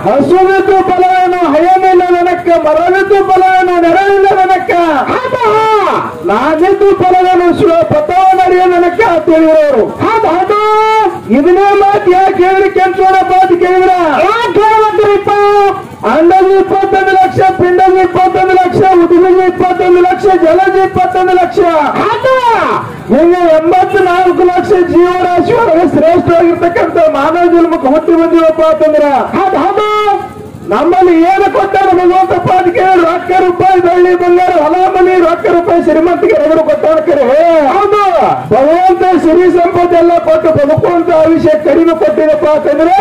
ಹಸುವಿದ್ದು ಫಲವೇನು ಹಯಮಿಲ್ಲ ನನಕ್ಕ ಮರವಿದ್ದು ಫಲವೇನು ನೆರವಿಲ್ಲ ನನಕ್ಕ ನಾನಿದ್ದು ಫಲವೇನು ಶಿವ ಪತವ ನಡೆಯ ನನಕ್ಕ ಅಂತ ಹೇಳಿರೋರು ಹೌದು ಹೌದು ಇದನ್ನೇ ಮಾತು ಯಾಕೆ ಹೇಳಿ ಕೆಂಚೋಣಪ್ಪ ಅಂತ ಕೇಳಿದ್ರ ಯಾಕೆ ಹೇಳುವಂತೀರಿಪ್ಪ ಅಂಡದ ಇಪ್ಪತ್ತೊಂದು ಲಕ್ಷ ಪಿಂಡದ ಇಪ್ಪತ್ತೊಂದು ಲಕ್ಷ ಉದುಗಿದ ಇಪ್ಪತ್ತೊಂದು ಲಕ್ಷ ಜಲದ ಇಪ್ಪತ್ತೊಂದು ಲಕ್ಷ ಹೌದು ಹಿಂಗೆ ಎಂಬತ್ತು ನಾಲ್ಕು ಲಕ್ಷ ಜೀವರಾಶಿ ಒಳಗೆ ಶ್ರೇಷ್ಠವಾಗಿರ್ತಕ್ಕಂಥ ಮಾನವ ಜನ್ಮಕ್ಕೆ ಹುಟ್ಟಿ ಬಂದಿವಪ್ಪ ಅಂತಂದ್ರ ಹೌದು ಹೌದು ನಮ್ಮಲ್ಲಿ ಏನು ಕೊಟ್ಟಾರ ಭಗವಂತಪ್ಪ ಅದಕ್ಕೆ ರೊಕ್ಕ ರೂಪಾಯಿ ಬೆಳ್ಳಿ ಬಂಗಾರ ಹೊಲ ಮನಿ ರೊಕ್ಕ ರೂಪಾಯಿ ಶ್ರೀಮಂತಿಗೆ ರಗರು ಕೊಟ್ಟಾರ ಕರೆ ಹೌದು ಭಗವಂತ ಸಿರಿ ಸಂಪತ್ತೆಲ್ಲ ಕೊಟ್ಟು ಬದುಕುವಂತ ಆಯುಷ್ಯ ಕಡಿಮೆ ಕೊಟ್ಟಿದಪ್ಪ ಅಂತಂದ್ರೆ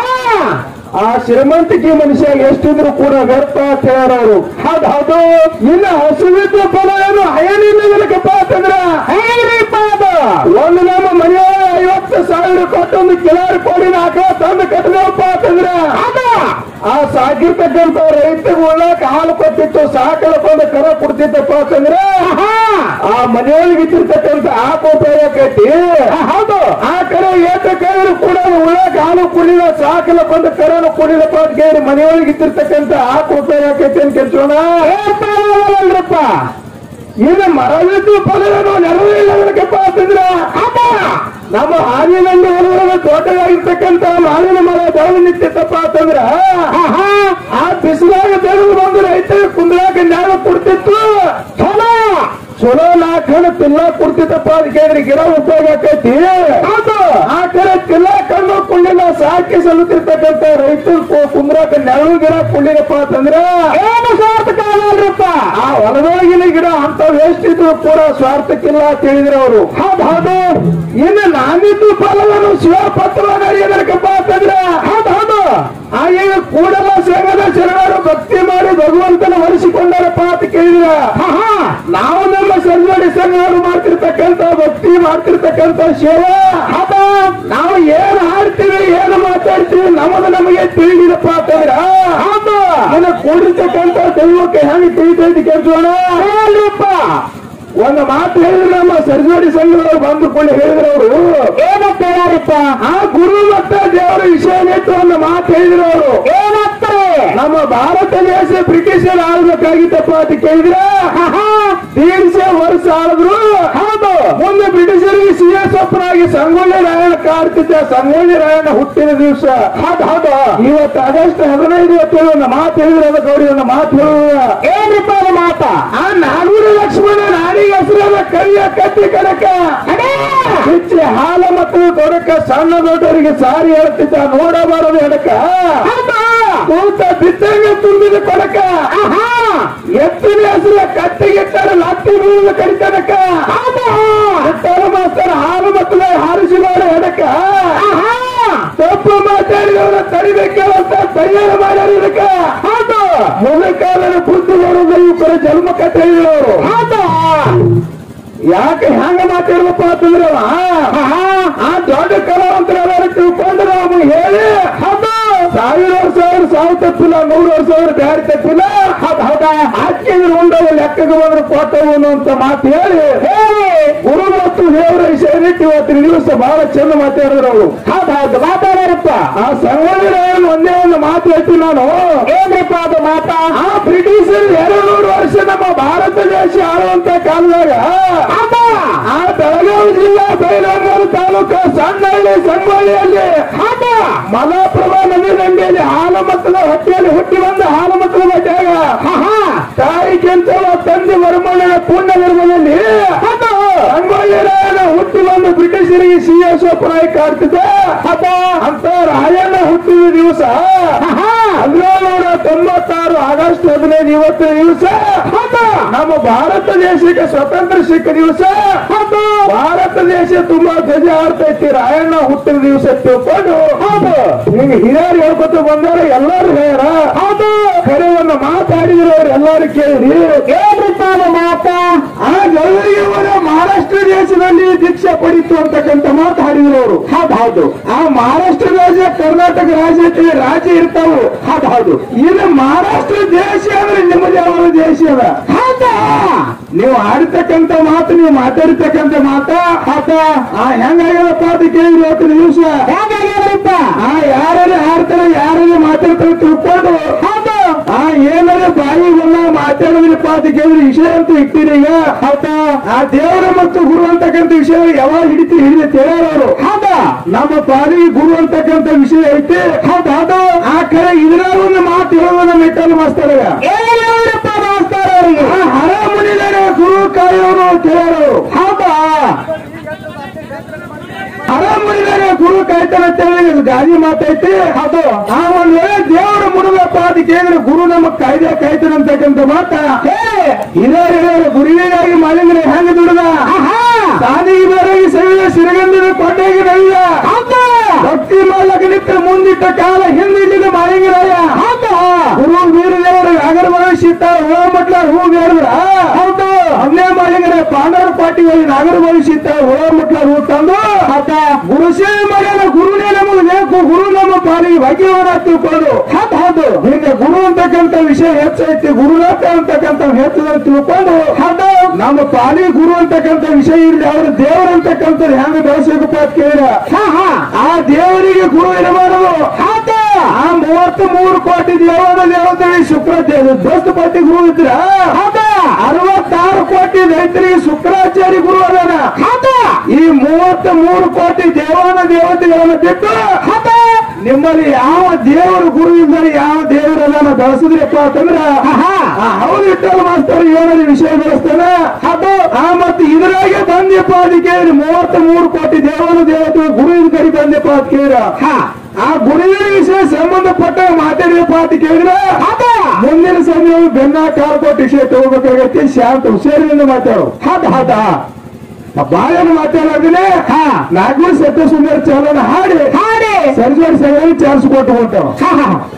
ಆ ಶ್ರೀಮಂತಿಕೆ ಮನುಷ್ಯ ಎಷ್ಟಿದ್ರು ಕೂಡ ವ್ಯರ್ಥ ಅಂತ ಹೇಳ್ಯಾರ ಅವರು ಹೌದು ಹೌದು ಇನ್ನು ಹಸುವಿದ್ದು ಫಲ ಏನು ಹಯನಿಲ್ಲ ನನಗಪ್ಪ ಅಂತಂದ್ರ ಹೇಗ್ರಿಪ್ಪ ಅದು ಒಂದು ನಮ್ಮ ಮನೆಯೊಳಗೆ ಐವತ್ತು ಸಾವಿರ ಕೊಟ್ಟು ಒಂದು ಕಿಲಾರಿ ಕೋಡಿನ ಆಕಳ ತಂದು ಕಟ್ಟಿದವಪ್ಪ ಅಂತಂದ್ರ ಆ ಸಾಕಿರ್ತಕ್ಕಂಥ ರೈತರಿಗೆ ಉಳ್ಳಾಕ ಹಾಲು ಕೊಟ್ಟಿತ್ತು ಸಾಕಲಕ್ಕೊಂದು ಕರ ಕೊಡ್ತಿತ್ತಪ್ಪ ಅಂತಂದ್ರ ಆ ಮನೆಯೊಳಗೆ ಇದ್ದಿರ್ತಕ್ಕಂಥ ಆಕ ಉಪಯೋಗ ಕಟ್ಟಿ ಹೌದು ಆ ಕರೆ ಏತ ಕೈರು ಕೂಡ ಉಳ್ಳಾಕ ಹಾಲು ಕುಡಿದ ಸಾಕಲಕ್ಕೊಂದು ಕರನು ಕುಡಿದಪ್ಪ ಅಂತ ಕೇಳಿ ಮನೆಯೊಳಗೆ ಇದ್ದಿರ್ತಕ್ಕಂಥ ಆಕ ಉಪಯೋಗ ಕಟ್ಟಿ ಅಂತ ಕೆಲ್ಸೋಣ ಅಲ್ರಪ್ಪ ಇದು ಮರವಿದ್ದು ಫಲವೇನು ನೆರವಿಲ್ಲ ನನಗಪ್ಪ ಅಂತಂದ್ರ ನಮ್ಮ ಹಾಲಿನಲ್ಲಿ ಹೊರಗಡೆ ತೋಟವಾಗಿರ್ತಕ್ಕಂಥ ಮಾವಿನ ಮರ ಬೆಳೆದು ನಿಂತಿತ್ತಪ್ಪ ಅಂತಂದ್ರ ಆ ಬಿಸಿಲಾಗ ಬೆಳೆದು ಬಂದು ರೈತ ಕುಂದ್ರಾಕ ನ್ಯಾಯ ಕೊಡ್ತಿತ್ತು ಚಲೋ ಚಲೋ ನಾಲ್ಕು ಹಣ್ಣು ತಿನ್ನ ಕೊಡ್ತಿತ್ತಪ್ಪ ಅದಕ್ಕೆ ಕೇಳಿದ್ರೆ ಗಿಡ ಉಪಯೋಗ ಆಕೈತಿ ಆ ಕಡೆ ತಿನ್ನ ಕಣ್ಣು ಕುಂಡಿನ ಸಾಕಿ ಸಲ್ಲುತ್ತಿರ್ತಕ್ಕಂಥ ರೈತ ಕುಂದ್ರಾಕ ನೆರಳು ಗಿಡ ಕುಂಡಿನಪ್ಪ ಅಂತಂದ್ರ ಏನು ಸಾರ್ಥಕ ಅಲ್ರಪ್ಪ ಆ ಹೊಲದೊಳಗಿನ ಗಿಡ ಅಂತ ವೇಸ್ಟ್ ಇದ್ರು ಕೂಡ ಸ್ವಾರ್ಥಕ್ಕಿಲ್ಲ ಅಂತ ಹೇಳಿದ್ರು ಅವರು ಹೌದು ಹೌದು ಇನ್ನು ನಾನಿದ್ದು ಫಲವನ್ನು ಶಿವಪತ್ರವನ್ನು ಅರಿಯಬೇಕಪ್ಪ ಅಂತಂದ್ರೆ ಹೌದು ಹೌದು ಹಾಗೆ ಕೂಡಲ ಸೇವದ ಶರಣರು ಭಕ್ತಿ ಮಾಡಿ ಭಗವಂತನ ವರಿಸಿಕೊಂಡಾರಪ್ಪ ಅಂತ ಕೇಳಿದ್ರ ನಾವು ನಮ್ಮ ಸಂಜೋಡಿ ಸಂಘಗಳು ಮಾಡ್ತಿರ್ತಕ್ಕಂಥ ಭಕ್ತಿ ಮಾಡ್ತಿರ್ತಕ್ಕಂಥ ಸೇವೆ ಹೌದ ನಾವು ಏನ್ ಹಾಡ್ತೀವಿ ಏನು ಮಾತಾಡ್ತೀವಿ ನಮ್ಮದು ನಮಗೆ ತಿಳಿದಿದಪ್ಪ ಅಂತಂದ್ರ ಹೌದು ನನ್ನ ಕೂಡಿರ್ತಕ್ಕಂಥ ದೈವಕ್ಕೆ ಹೆಂಗ್ ತಿಳಿತೈತಿ ಕೆಲಸೋಣ ಹೇಳ್ರಿಪ್ಪ ಒಂದು ಮಾತು ಹೇಳಿದ್ರೆ ನಮ್ಮ ಸರ್ಜೋಡಿ ಸಂಘದವರು ಬಂದುಕೊಂಡು ಹೇಳಿದ್ರು ಅವರು ಏನಂತ ಹೇಳ್ಯಾರಿಪ್ಪ ಆ ಗುರು ಮತ್ತ ದೇವರ ವಿಷಯ ಇಟ್ಟು ಒಂದು ಮಾತು ಹೇಳಿದ್ರು ಅವರು ಏನಂತಾರೆ ನಮ್ಮ ಭಾರತ ದೇಶ ಬ್ರಿಟಿಷರು ಆಳ್ಬೇಕಾಗಿತ್ತಪ್ಪ ಅಂತ ಕೇಳಿದ್ರೆ ದೀರ್ಘ ವರ್ಷ ಆಳಿದ್ರು ಹೌದು ಮುಂದೆ ಬ್ರಿಟಿಷರಿಗೆ ಸಿ ಎಸ್ ಒಪ್ಪರಾಗಿ ಸಂಗೊಳ್ಳಿ ರಾಯಣ್ಣ ಕಾಡ್ತಿದ್ದ ಸಂಗೊಳ್ಳಿ ರಾಯಣ್ಣ ಹುಟ್ಟಿದ ದಿವಸ ಹೌದು ಹೌದು ಇವತ್ತು ಆಗಸ್ಟ್ ಹದಿನೈದು ಇವತ್ತು ಒಂದು ಮಾತು ಹೇಳಿದ್ರೆ ಅದಕ್ಕೆ ಅವ್ರಿಗೆ ಒಂದು ಮಾತು ಹೇಳುವ ಏನ್ರಿಪ್ಪ ಅದು ಮಾತ ಆ ನಾಗೂರು ಲಕ್ಷ್ಮಣ ನಾಡಿಗೆ ಹೆಸರಾದ ಕೈಯ ಕತ್ತಿ ಕಡಕ ಬಿಚ್ಚಿ ಹಾಲ ಮತ್ತು ಕೊಡಕ ಸಣ್ಣ ದೊಡ್ಡವರಿಗೆ ಸಾರಿ ಹೇಳ್ತಿದ್ದ ನೋಡಬಾರದು ಎಡಕ ಕೂತ ಬಿದ್ದಂಗ ತುಂಬಿದ ಕೊಡಕ ಎತ್ತಿನ ಹೆಸರು ಕತ್ತಿಗಿಟ್ಟಾರ ಲತ್ತಿ ಬೀಳುವ ಕಡಿತನಕ ಎತ್ತಾರ ಮಾಸ್ತರ ಹಾಲು ಮಕ್ಕಳ ಹಾರಿಸಿದವರ ಎಡಕ ತಪ್ಪು ಮಾತಾಡಿದವರ ತಡಿಬೇಕಂತ ತಯಾರು ಮಾಡ್ಯಾರ ಇದಕ್ಕ ಹೌದು ಮೊದಲ ಬುದ್ಧಿ ನೋಡುವುದು ಇಬ್ಬರ ಜನ್ಮ ಕಥೆ ಹೇಳಿದವರು ಹೌದು ಯಾಕೆ ಹ್ಯಾಂಗ ಮಾತಾಡ್ಬೇಕಪ್ಪ ಅಂತಂದ್ರೆ ಅವ, ಆ ದೊಡ್ಡ ಕಲಾವಂತರ ತಿಳ್ಕೊಂಡ್ರೆ ಅವ ಹೇಳಿ ಹೌದು ಸಾವಿರ ವರ್ಷ ಅವ್ರು ಸಾವು ತಪ್ಪಿಲ್ಲ ನೂರು ವರ್ಷ ಅವ್ರು ಬ್ಯಾರಿ ತಪ್ಪಿಲ್ಲ ಹೌದು ಹೌದಾ ಹಾಕಿದ್ರೆ ಉಂಡವು ಲೆಕ್ಕಕ್ಕೆ ಬಂದ್ರೆ ಕೊಟ್ಟವು ಅಂತ ಮಾತು ಹೇಳಿ ಹೇಳಿ ಗುರು ಮತ್ತು ದೇವರ ವಿಷಯ ಇಟ್ಟು ಇವತ್ತಿನ ದಿವಸ ಬಹಳ ಚಂದ ಮಾತಾಡಿದ್ರು ಅವರು ಹೌದು ಹೌದು ಮಾತಾಡ್ಯಾರಪ್ಪ ಆ ಸಂಗೊಳ್ಳಿ ರಾಯಣ್ಣ ಒಂದೇ ಒಂದು ಮಾತು ಹೇಳ್ತೀನಿ ನಾನು ಏನ್ರಿಪ್ಪ ಅದು ಮಾತ ಆ ಬ್ರಿಟಿಷರು ಎರಡು ನೂರು ವರ್ಷ ನಮ್ಮ ಭಾರತ ದೇಶ ಆಳುವಂತ ಕಾಲದಾಗ ಆ ಬೆಳಗಾವಿ ಜಿಲ್ಲಾ ಬೈಲಹೊಂಗಲ ತಾಲೂಕ ಸಣ್ಣಹಳ್ಳಿ ಸಂಗೊಳ್ಳಿಯಲ್ಲಿ ಮಲಪ್ರಭಾ ನದಿ ದಂಡೆಯಲ್ಲಿ ಹಾಲು ಮಕ್ಕಳ ಹೊಟ್ಟೆಯಲ್ಲಿ ಹುಟ್ಟಿ ಬಂದ ಹಾಲು ಮಕ್ಕಳ ಬಡ್ಡಾಗ ತಾಯಿ ಕೆಂಚವ ತಂದೆ ವರಮಣ್ಣಿನ ಪೂರ್ಣ ಧರ್ಮದಲ್ಲಿ ಸಂಗೊಳ್ಳಿ ರಾಯಣ್ಣ ಹುಟ್ಟಿ ಬಂದು ಬ್ರಿಟಿಷರಿಗೆ ಸಿ ಎಸ್ ನಾಯಕ ಆಡ್ತಿದ್ದ ಅಂತ ರಾಯಣ್ಣ ಹುಟ್ಟಿದ ದಿವಸ ಹದಿನೇಳುನೂರ ತೊಂಬತ್ತಾರು ಆಗಸ್ಟ್ ಹದಿನೈದು ಇವತ್ತಿನ ದಿವಸ ನಮ್ಮ ಭಾರತ ದೇಶಕ್ಕೆ ಸ್ವತಂತ್ರ ಸಿಕ್ಕ ದಿವಸ ಭಾರತ ದೇಶ ತುಂಬಾ ಧ್ವಜ ಆಡ್ತೈತಿ ರಾಯಣ್ಣ ಹುಟ್ಟಿದ ದಿವಸ ತಿಳ್ಕೊಂಡು ಹೌದು ನಿಮ್ಗೆ ಹಿರಿಯರು ಹೇಳ್ಕೊತ ಬಂದಾರ ಎಲ್ಲರೂ ಹೇಳ್ಯಾರ ಹೌದು ಖರೆ ಒಂದು ಮಾತಾಡಿದ್ರು ಅವ್ರು ಎಲ್ಲರೂ ಕೇಳಿರಿ ಏನ್ರಿಪ್ಪ ಅದು ಮಾತ ಆ ಜವರಿಯವರ ಮಹಾರಾಷ್ಟ್ರ ದೇಶದಲ್ಲಿ ದೀಕ್ಷೆ ಪಡಿತು ಅಂತಕ್ಕಂಥ ಮಾತು ಹಾಡಿದ್ರು ಅವರು ಹೌದು ಹೌದು ಆ ಮಹಾರಾಷ್ಟ್ರ ದೇಶ ಕರ್ನಾಟಕ ರಾಜ್ಯ ಐತಿ ರಾಜ್ಯ ಇರ್ತಾವು ಹೌದು ಹೌದು ಇದು ಮಹಾರಾಷ್ಟ್ರ ದೇಶ ಅಂದ್ರೆ ನಿಮ್ಮದು ಯಾವ ದೇಶ ಅದ ಹೌದಾ ನೀವು ಆಡ್ತಕ್ಕಂತ ಮಾತು ನೀವು ಮಾತಾಡ್ತಕ್ಕಂತ ಮಾತ ಹೌದ ಆ ಹೆಂಗಾಗ್ಯದಪ್ಪ ಅಂತ ಕೇಳಿದ್ರು ಇವತ್ತು ದಿವಸ ಹೇಗಾಗ್ಯದ್ರಿಪ್ಪ ಆ ಯಾರಲ್ಲಿ ಆಡ್ತಾರ ಯಾರಲ್ಲಿ ಮಾತಾಡ್ತಾರ ತಿಳ್ಕೊಂಡು ಹೌದು ಆ ಏನಾರ ಬಾಯಿ ಬಂದ ಮಾತಾಡೋದ್ರಪ್ಪ ಅಂತ ಕೇಳಿದ್ರೆ ವಿಷಯ ಅಂತ ಇಟ್ಟಿರಿ ಈಗ ಹೌದಾ ಆ ದೇವರ ಮತ್ತು ಗುರು ಅಂತಕ್ಕಂಥ ವಿಷಯ ಯಾವಾಗ ಹಿಡಿತೀರಿ ಹಿಡಿದ ತಿಳಿಯೋರು ಹೌದಾ ನಮ್ಮ ಪಾಲಿಗೆ ಗುರು ಅಂತಕ್ಕಂಥ ವಿಷಯ ಐತಿ ಹೌದು ಹೌದು ಆ ಕಡೆ ಇದ್ರಾಗ ಒಂದು ಮಾತು ಹೇಳೋದನ್ನ ಮೆಟ್ಟಲು ಮಾಸ್ತಾರ ಏನಿಲ್ಲ ನೋಡ್ರಪ್ಪ ಮಾಸ್ತರ್ ಅವರಿಗೆ ಆ ಹರ ಮುನಿದರೆ ಗುರು ಕಾಯೋರು ತಿಳಿಯೋರು ಹೌದಾ ಹರ ಮುನಿದರೆ ಗುರು ಕಾಯ್ತಾನ ಅಂತ ಹೇಳಿ ಗಾದಿ ಮಾತೈತಿ ಹೌದು ಆ ಒಂದ್ ವೇಳೆ ದೇವರು ಮುಡುಗಪ್ಪ ಅಂತ ಕೇಳಿದ್ರೆ ಗುರು ನಮ್ಮ ಕಾಯ್ದೆ ಕಾಯ್ತಾನ ಅಂತಕ್ಕಂಥ ಮಾತ ಹೇ ಹಿರಿಯರು ಹಿರಿಯರು ಗುರುವಿಗಾಗಿ ಮಾಲಿಂಗನ ಹೆಂಗ ದುಡಿದ ಆಹಾ ಸಾದಿಗೆ ಬೇರೆಗೆ ಸವಿಯ ಸಿರಗಂದಿನ ಕೊಂಡೆಗೆ ನವಿಯ ಹೌದಾ ಭಕ್ತಿ ಮಾಡಲಕ್ಕೆ ಮುಂದಿಟ್ಟ ಕಾಲ ಹಿಂದಿದ್ದ ಮಾಲಿಂಗರಾಯ ಹೌದಾ ಗುರು ವೀರದೇವರು ಅಗರ ಭವಿಷ್ಯತ್ತ ಹೂ ಮಟ್ಲ ಹೂ ಬೇಡ್ರ ಹೌದು ಅವನೇ ಮಾಲಿಂಗರ ಪಾಂಡವರ ಪಾಟಿಗೆ ನಾಗರ ಭವಿಷ್ಯತ್ತ ಹೂ ಮಟ್ಲ ಹೂ ತಂದು ಹೌದಾ ಗುರು ಸೇವೆ ಮಾಡ್ಯಾನ ಗುರುನೇ ನಮಗೆ ಬೇಕು ಗುರು ನಮ್ಮ ಪಾಲಿಗೆ ಭಾಗ್ಯವನ್ನ ತಿಳ್ಕೊಂಡು ಹೌದು ಹೌದು ಹಿಂಗೆ ಗುರು ಅಂತಕ್ಕಂಥ ವಿಷಯ ಹೆಚ್ಚೈತಿ ಗುರುನಾಥ ಅಂತಕ್ಕಂಥ ಹೆಚ್ಚದ ತಿಳ್ಕೊಂಡು ಹೌದು ನಮ್ಮ ಪಾಲಿ ಗುರು ಅಂತಕ್ಕಂಥ ವಿಷಯ ಇರಲಿ ಅವ್ರ ದೇವರ ಅಂತಕ್ಕಂಥ ಹೆಂಗ ಬೆಳೆಸಬೇಕಪ್ಪ ಅಂತ ಕೇಳಿದ ಹಾ ಹಾ ಆ ದೇವರಿಗೆ ಗುರು ಇರಬಾರದು ಹೌದು ಆ ಮೂವತ್ತು ಮೂರು ಕೋಟಿ ದೇವರ ದೇವತೆಗಳಿಗೆ ಶುಕ್ರ ದೋಸ್ತ ಕೋಟಿ ಗುರು ಇದ್ರ ಹೌದು ಅರವತ್ತಾರು ಕೋಟಿ ರೈತರಿಗೆ ಶುಕ್ರಾಚಾರ್ಯ ಗುರು ಅದಾನ ಹೌದು ಈ ಮೂವತ್ತು ಮೂರು ಕೋಟಿ ದೇವಾನ ದೇವತೆಗಳನ್ನು ಬಿಟ್ಟು ಹೌದು ನಿಮ್ಮಲ್ಲಿ ಯಾವ ದೇವರು ಗುರು ಇದ್ದಾರೆ ಯಾವ ದೇವರನ್ನ ಬೆಳೆಸಿದ್ರಪ್ಪ ಅಂತಂದ್ರ ಆಹಾ ಆ ಹೌದು ಇಟ್ಟಲ್ಲ ಮಾಸ್ತರ್ ಏನಲ್ಲಿ ವಿಷಯ ಬೆಳೆಸ್ತಾನ ಹೌದು ಆ ಮತ್ತೆ ಇದ್ರಾಗೆ ಬಂದಪ್ಪ ಅಂತ ಕೇಳಿ ಮೂವತ್ತ ಮೂರು ಕೋಟಿ ದೇವರ ದೇವತೆ ಗುರುವಿನ ಕಡೆ ಬಂದಪ್ಪ ಅಂತ ಕೇಳಿದ್ರ ಹಾ ಆ ಗುರುವಿನ ವಿಷಯ ಸಂಬಂಧಪಟ್ಟ ಮಾತಾಡಿದಪ್ಪ ಅಂತ ಕೇಳಿದ್ರ ಹೌದು ಮುಂದಿನ ಸಮಯ ಬೆನ್ನ ಕಾಲ್ ಕೊಟ್ಟು ವಿಷಯ ತಗೋಬೇಕಾಗತ್ತೆ ಶಾಂತ ಹುಷಾರಿನಿಂದ ಮಾತಾಡು ಹೌದು ಹೌದಾ ಬಾಳನ್ನು ಮಾತಾಡೋದಿನೇ ಹಾ ನಾಲ್ಕು ಸತ್ಯ ಸುಂದರ ಚಾಲನ ಹಾಡಿ ಹಾಡಿ ಸರ್ಜೋಡ್ ಸರಿ ಚಾನ್ಸ್ ಕೊಟ್ಟು ಹೊಂಟಾವ ಹಾ ಹಾ